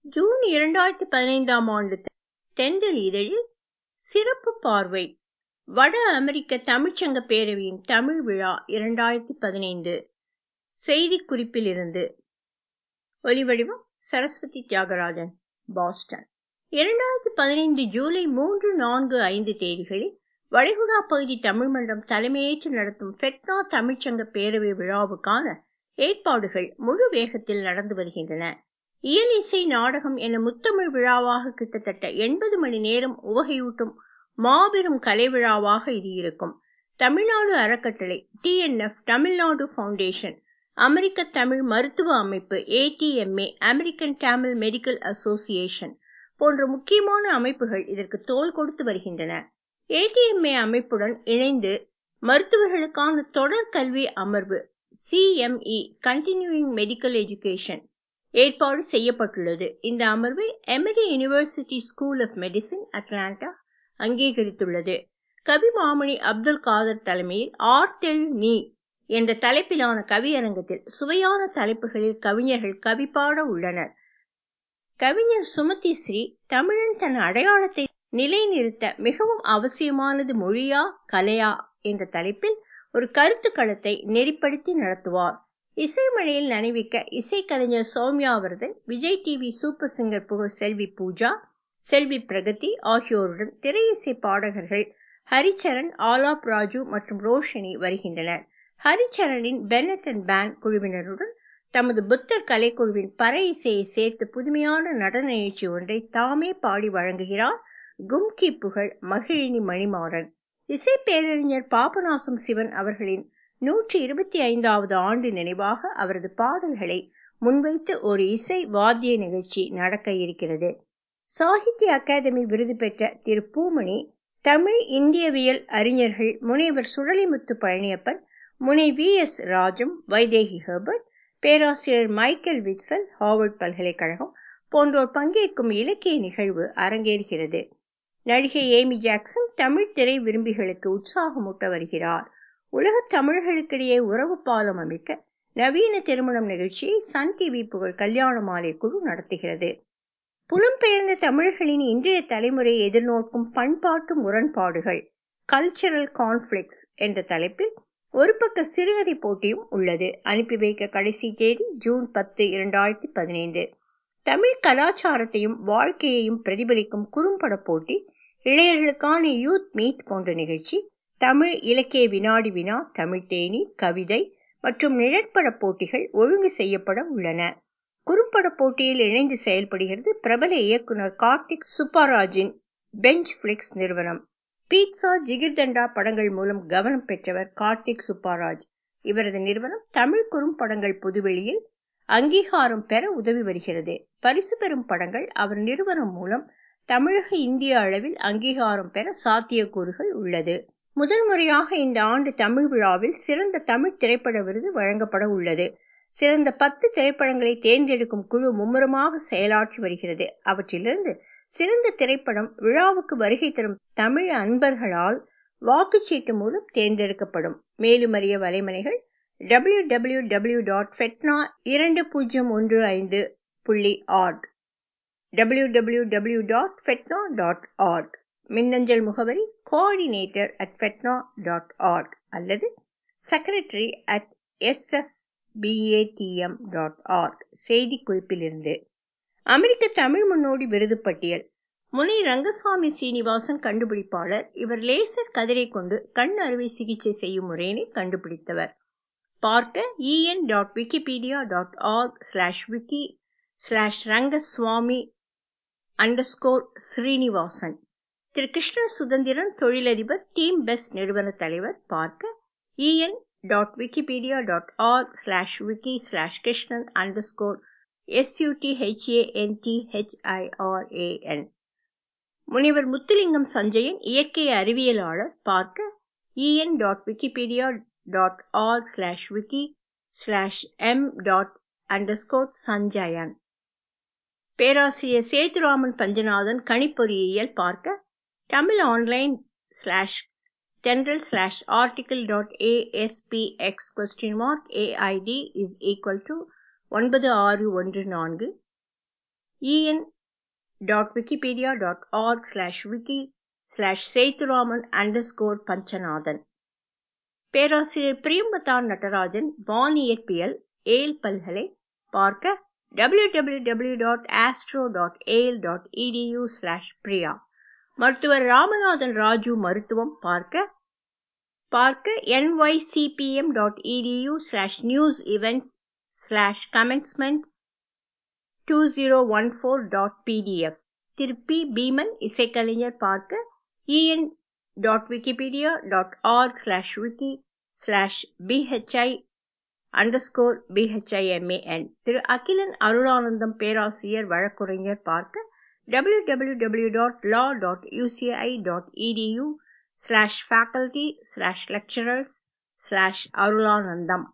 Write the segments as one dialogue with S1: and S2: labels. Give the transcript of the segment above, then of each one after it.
S1: June இரண்டாயிரத்தி பதினைந்தாம் ஆண்டு தென்றல் இதழில் சிறப்பு பார்வை வட அமெரிக்க தமிழ்ச்சங்க பேரவையின் தமிழ் விழா இரண்டாயிரத்தி பதினைந்து செய்தி குறிப்பிலிருந்து ஒலிவடிவம் சரஸ்வதி தியாகராஜன் பாஸ்டன் இரண்டாயிரத்தி பதினைந்து ஜூலை மூன்று நான்கு ஐந்து தேதிகளில் வளைகுடா பகுதி தமிழ் மன்றம் தலைமையேற்று நடத்தும் ஃபெட்னா தமிழ்ச்சங்க பேரவை விழாவுக்கான ஏற்பாடுகள் முழு வேகத்தில் நடந்து வருகின்றன இயல் இசை நாடகம் என முத்தமிழ் விழாவாக கிட்டத்தட்ட எண்பது மணி நேரம் உவகையூட்டும் மாபெரும் கலை விழாவாக இது இருக்கும் தமிழ்நாடு அறக்கட்டளை டிஎன்எஃப் தமிழ்நாடு ஃபவுண்டேஷன் அமெரிக்க தமிழ் மருத்துவ அமைப்பு ATMA American Tamil Medical Association போன்ற முக்கியமான அமைப்புகள் இதற்கு தோல் கொடுத்து வருகின்றன ஏடிஎம்ஏ அமைப்புடன் இணைந்து மருத்துவர்களுக்கான தொடர் கல்வி அமர்வு சிஎம்இ கண்டினியூயிங் மெடிக்கல் எஜுகேஷன் ஏற்பாடு செய்யப்பட்டுள்ளது இந்த அமர்வை Emory University School of Medicine Atlanta அங்கீகரித்துள்ளது கவி மாமணி அப்துல் காதர் தலைமையில் ஆர்த்தெழு நீ என்ற தலைப்பிலான கவியரங்கத்தில் சுவையான தலைப்புகளில் கவிஞர்கள் கவி பாட உள்ளனர் கவிஞர் சுமதி ஸ்ரீ தமிழன் தன் அடையாளத்தை நிலைநிறுத்த மிகவும் அவசியமானது மொழியா கலையா என்ற தலைப்பில் ஒரு கருத்து களத்தை நெறிப்படுத்தி நடத்துவார் இசைமழையில் நனைவிக்க இசைக்கலைஞர் Sowmyavardhan Vijay TV Super Singer புகழ் செல்வி பூஜா செல்வி பிரகதி ஆகியோருடன் திரையிசை பாடகர்கள் ஹரிச்சரன் ஆலாப் ராஜு மற்றும் ரோஷினி வருகின்றனர் ஹரிச்சரனின் பெனட் அண்ட் பேண்ட் குழுவினருடன் தமது புத்தர் கலைக்குழுவின் பறை இசையை சேர்த்து புதுமையான நடன நிகழ்ச்சி ஒன்றை தாமே பாடி வழங்குகிறார் கும்கி புகழ் மகிழினி மணிமாறன் இசை பேரறிஞர் பாபநாசம் சிவன் அவர்களின் நூற்றி இருபத்தி ஐந்தாவது ஆண்டு நினைவாக அவரது பாடல்களை முன்வைத்து ஒரு இசை வாத்திய நிகழ்ச்சி நடக்க இருக்கிறது சாகித்ய அகாதமி விருது பெற்ற திரு பூமணி தமிழ் இந்தியவியல் அறிஞர்கள் முனைவர் சுடலிமுத்து பழனியப்பன் முனை V S Rajam Vaidehi Herbert பேராசிரியர் மைக்கேல் விட்சல் ஹார்வர்ட் பல்கலைக்கழகம் போன்றோர் பங்கேற்கும் இலக்கிய நிகழ்வு அரங்கேறுகிறது நடிகை ஏமி ஜாக்சன் தமிழ் திரை விரும்பிகளுக்கு உற்சாகமூட்ட வருகிறார் உலக தமிழர்களுக்கிடையே உறவு பாலம் அமைக்க நவீன திருமணம் நிகழ்ச்சியை சன் டிவி புகழ் கல்யாண மாலை குழு நடத்துகிறது புலம்பெயர்ந்த தமிழர்களின் இன்றைய தலைமுறை எதிர்நோக்கும் பண்பாட்டு முரண்பாடுகள் கல்ச்சரல் கான்ஃபிளிக்ஸ் என்ற தலைப்பில் ஒரு பக்க சிறுகதை போட்டியும் உள்ளது அனுப்பி வைக்க கடைசி தேதி ஜூன் பத்து இரண்டாயிரத்தி பதினைந்து தமிழ் கலாச்சாரத்தையும் வாழ்க்கையையும் பிரதிபலிக்கும் குறும்பட போட்டி இளையர்களுக்கான யூத் மீட் போன்ற நிகழ்ச்சி தமிழ் இலக்கிய வினாடி வினா தமிழ் தேனி கவிதை மற்றும் நிழற்பட போட்டிகள் ஒழுங்கு செய்யப்பட உள்ளன குறும்பட போட்டியில் இணைந்து செயல்படுகிறது பிரபல இயக்குனர் கார்த்திக் சுப்பாராஜின் பெஞ்ச் பிளிக்ஸ் நிறுவனம் பீட்சா ஜிகிர்தண்டா படங்கள் மூலம் கவனம் பெற்றவர் கார்த்திக் சுப்பாராஜ் இவரது நிறுவனம் தமிழ் குறும்படங்கள் புதுவெளியில் அங்கீகாரம் பெற உதவி வருகிறது பரிசு பெறும் படங்கள் அவர் நிறுவனம் மூலம் தமிழக இந்திய அளவில் அங்கீகாரம் பெற சாத்தியக்கூறுகள் உள்ளது முதல் முறையாக இந்த ஆண்டு தமிழ் விழாவில் சிறந்த தமிழ் திரைப்பட விருது வழங்கப்பட உள்ளது சிறந்த பத்து திரைப்படங்களை தேர்ந்தெடுக்கும் குழு மும்முரமாக செயலாற்றி வருகிறது அவற்றிலிருந்து சிறந்த திரைப்படம் விழாவுக்கு வருகை தரும் தமிழ் அன்பர்களால் வாக்குச்சீட்டு மூலம் தேர்ந்தெடுக்கப்படும் மேலும் அறிய வலைமனைகள் W W W dot Fetna இரண்டு பூஜ்ஜியம் ஒன்று ஐந்து புள்ளி org W W W dot Fetna dot org மின்னஞ்சல் முகவரி coordinator at Fetna dot org அல்லது secretary at SF BATM dot org செய்தி குறிப்பிலிருந்து அமெரிக்க தமிழ் முன்னோடி விருது பட்டியல் முனை ரங்கசுவாமி சீனிவாசன் கண்டுபிடிப்பாளர் இவர் லேசர் கதிரை கொண்டு கண் அறுவை சிகிச்சை செய்யும் முறையினை கண்டுபிடித்தவர் பார்க்க EN dot Wikipedia dot org slash wiki slash Rangaswamy underscore Srinivasan திரு கிருஷ்ண சுதந்திரன் தொழிலதிபர் டீம் பெஸ்ட் நிறுவன தலைவர் பார்க்க EN dot Wikipedia dot org slash wiki slash Krishnan underscore SUDHANTHIRAN முனைவர் முத்துலிங்கம் சஞ்சயன் இயற்கை அறிவியலாளர் பார்க்க EN dot Wikipedia dot org slash wiki slash M dot underscore Sanjayan பேராசிரியர் சேதுராமன் பஞ்சநாதன் கணிப்பொறியியல் பார்க்க Tamil online slash Thendral slash article dot ASPX question mark AID is equal to ஒன்பது ஆறு ஒன்று நான்கு EN dot Wikipedia dot org slash wiki slash Sethuraman underscore Panchanathan பேராசிரியர் பிரியம்பத்தான் நடராஜன் வானியற்பியல் ஏல் பல்கலை பார்க்க www.astro.ale.edu ஸ்லாஷ் பிரியா மருத்துவர் ராமநாதன் ராஜு மருத்துவம் பார்க்க பார்க்க nycpm dot edu slash news events slash commencement two zero one four dot PDF திருப்பி பீமன் இசைக்கலைஞர் பார்க்க EN dot Wikipedia dot org slash wiki slash BHI underscore BHIMAN திரு அகிலன் அருளானந்தம் பேராசிரியர் வழக்குரைஞர் பார்க்க W W W dot law dot UCI dot EDU slash faculty slash lecturers slash Arulanandam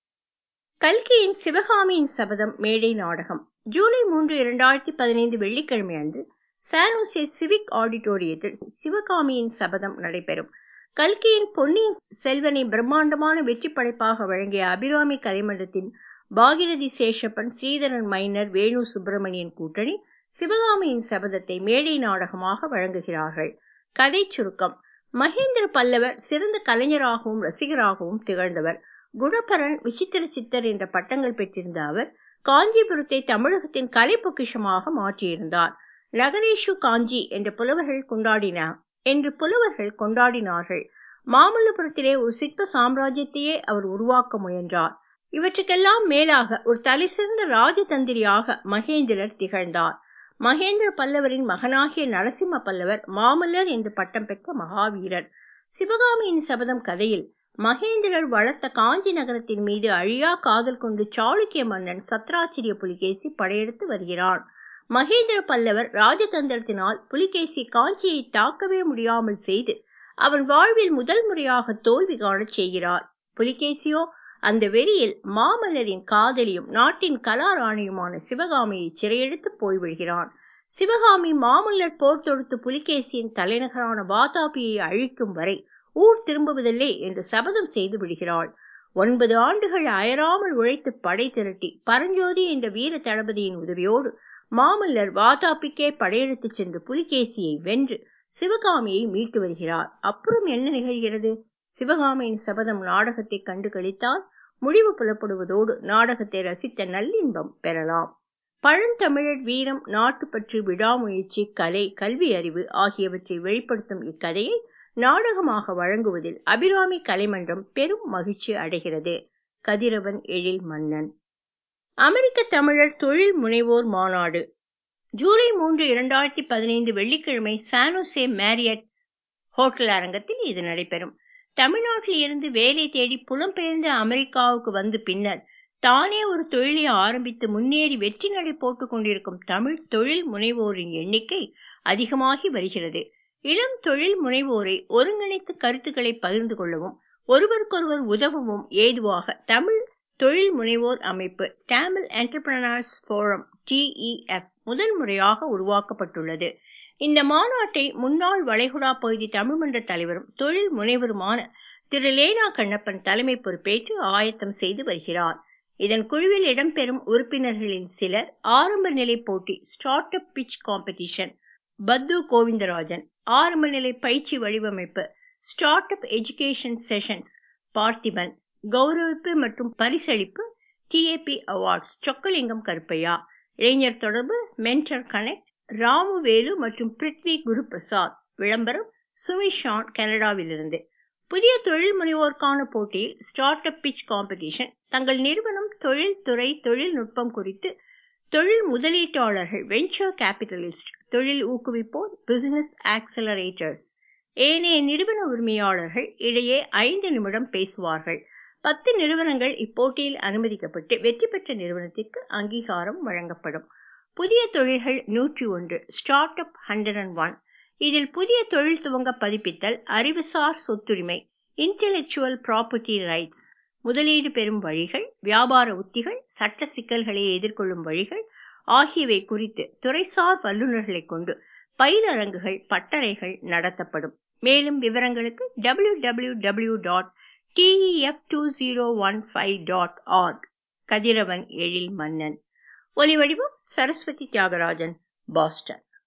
S1: கல்கியின் சிவகாமியின் சபதம் மேடை நாடகம் ஜூலை மூன்று இரண்டாயிரத்தி பதினைந்து வெள்ளிக்கிழமை அன்று சானோசே சிவிக் ஆடிட்டோரியத்தில் சிவகாமியின் சபதம் நடைபெறும் கல்கியின் பொன்னியின் செல்வனை பிரம்மாண்டமான வெற்றி படைப்பாக வழங்கிய அபிராமி கலைமன்றத்தின் பாகிரதி சேஷப்பன் ஸ்ரீதரன் மைனர் வேணு சுப்பிரமணியன் கூட்டணி சிவகாமியின் சபதத்தை மேடை நாடகமாக வழங்குகிறார்கள் கதை சுருக்கம் மகேந்திர பல்லவர் சிறந்த கலைஞராகவும் ரசிகராகவும் திகழ்ந்தவர் குணபரன் விசித்திர சித்தர் என்ற பட்டங்கள் பெற்றிருந்த அவர் காஞ்சிபுரத்தை தமிழகத்தின் கலை பொக்கிஷமாக மாற்றியிருந்தார் நகரேஷு காஞ்சி என்ற புலவர்கள் கொண்டாடினார் என்று புலவர்கள் கொண்டாடினார்கள் மாமல்லபுரத்திலே ஒரு சிற்ப சாம்ராஜ்யத்தையே அவர் உருவாக்க முயன்றார் இவற்றுக்கெல்லாம் மேலாக ஒரு தலைசிறந்த ராஜதந்திரியாக மகேந்திரர் திகழ்ந்தார் மகேந்திர பல்லவரின் மகனாகிய நரசிம்ம பல்லவர் மாமல்லர் என்று பட்டம் பெற்ற மகாவீரர் சிவகாமியின் சபதம் கதையில் மகேந்திரர் வளர்த்த காஞ்சி நகரத்தின் மீது அழியா காதல் கொண்டு சாளுக்கிய மன்னன் சத்ராச்சிரிய புலிகேசி படையெடுத்து வருகிறான் மகேந்திர பல்லவர் ராஜதந்திரத்தினால் புலிகேசி காஞ்சியை தாக்கவே முடியாமல் செய்து அவன் வாழ்வில் முதல் முறையாக தோல்வி காணச் செய்கிறார் புலிகேசியோ அந்த வெறியில் மாமல்லரின் காதலியும் நாட்டின் கலாராணியுமான சிவகாமியை சிறையெடுத்து போய்விடுகிறான் சிவகாமி மாமல்லர் போர் தொடுத்து புலிகேசியின் தலைநகரான வாதாபியை அழிக்கும் வரை ஊர் திரும்புவதில்லை என்று சபதம் செய்து விடுகிறாள் ஒன்பது ஆண்டுகள் அயராமல் உழைத்து படை திரட்டி பரஞ்சோதி என்ற வீர தளபதியின் உதவியோடு மாமல்லர் வாதாபிக்கே படையெடுத்துச் சென்று புலிகேசியை வென்று சிவகாமியை மீட்டு வருகிறார் அப்புறம் என்ன நிகழ்கிறது சிவகாமியின் சபதம் நாடகத்தை கண்டு கழித்தால் முடிவு புலப்படுவதோடு நாடகத்தை ரசித்த நல்லின்பம் பெறலாம் பழந்தமிழர் வீரம் நாட்டுப்பற்று விடாமுயற்சி கலை கல்வி அறிவு ஆகியவற்றை வெளிப்படுத்தும் இக்கதையை நாடகமாக வழங்குவதில் அபிராமி கலைமன்றம் பெரும் மகிழ்ச்சி அடைகிறது கதிரவன் எழில் மன்னன் அமெரிக்க தமிழர் தொழில் முனைவோர் மாநாடு ஜூலை மூன்று இரண்டாயிரத்தி பதினைந்து வெள்ளிக்கிழமை சானோசே மேரியட் ஹோட்டல் அரங்கத்தில் இது நடைபெறும் தமிழ்நாட்டில் இருந்து வேலை தேடி புலம்பெயர்ந்து அமெரிக்காவுக்கு வந்து பின்னர் தானே ஒரு தொழிலை ஆரம்பித்து முன்னேறி வெற்றி நடை போட்டுக் கொண்டிருக்கும் தமிழ் தொழில் முனைவோரின் எண்ணிக்கை அதிகமாகி வருகிறது இளம் தொழில் முனைவோரை ஒருங்கிணைத்து கருத்துக்களை பகிர்ந்து கொள்ளவும் ஒருவருக்கொருவர் உதவவும் ஏதுவாக தமிழ் தொழில் முனைவோர் அமைப்பு தமிழ் என்டர்பிரனர்ஸ் ஃபோரம் டிஇஎஃப் முதல் முறையாக உருவாக்கப்பட்டுள்ளது இந்த மாநாட்டை முன்னாள் வளைகுடா பகுதி தமிழ்மன்ற தலைவரும் தொழில் முனைவருமான திரு லேனா கண்ணப்பன் தலைமை பொறுப்பேற்று ஆயத்தம் செய்து வருகிறார் இதன் குழுவில் இடம்பெறும் உறுப்பினர்களில் சிலர் ஆரம்ப நிலை போட்டி ஸ்டார்ட் அப் பிச் காம்படிஷன் பத்து கோவிந்தராஜன் ஆரம்ப நிலை பயிற்சி வடிவமைப்பு start up education sessions Parthiban கௌரவிப்பு மற்றும் பரிசளிப்பு டிஏபி அவார்ட்ஸ் சொக்கலிங்கம் கருப்பையா இளைஞர் தொடர்பு மென்டர் கனெக்ட் ராமுவேலு மற்றும் பிருத்வி குரு பிரசாத் விளம்பரம் சுமிஷான் கனடாவிலிருந்து புதிய தொழில் முனைவோருக்கான போட்டியில் ஸ்டார்ட் அப் பிச் காம்படிஷன் தங்கள் நிறுவனம் தொழில் துறை தொழில்நுட்பம் குறித்து தொழில் முதலீட்டாளர்கள் வெஞ்சர் கேபிட்டலிஸ்ட் தொழில் ஊக்குவிப்போர் பிசினஸ் ஆக்சலரேட்டர்ஸ் ஏனைய நிறுவன உரிமையாளர்கள் இடையே ஐந்து நிமிடம் பேசுவார்கள் பத்து நிறுவனங்கள் இப்போட்டியில் அனுமதிக்கப்பட்டு வெற்றி பெற்ற நிறுவனத்திற்கு அங்கீகாரம் வழங்கப்படும் புதிய தொழில்கள் நூற்றி ஒன்று start up hundred and one இதில் புதிய தொழில் துவங்க பதிப்பித்தல் அறிவுசார் சொத்துரிமை இன்டெலெக்சுவல் ப்ராப்பர்ட்டி ரைட்ஸ் முதலீடு பெறும் வழிகள் வியாபார உத்திகள் சட்ட சிக்கல்களை எதிர்கொள்ளும் வழிகள் ஆகியவை குறித்து துறைசார் வல்லுநர்களை கொண்டு பயிலரங்குகள் பட்டறைகள் நடத்தப்படும் மேலும் விவரங்களுக்கு W W W dot TEF two zero one five dot org Kathiravan Ezhil Mannan ஒலி வடிவம் சரஸ்வதி தியாகராஜன் பாஸ்டன்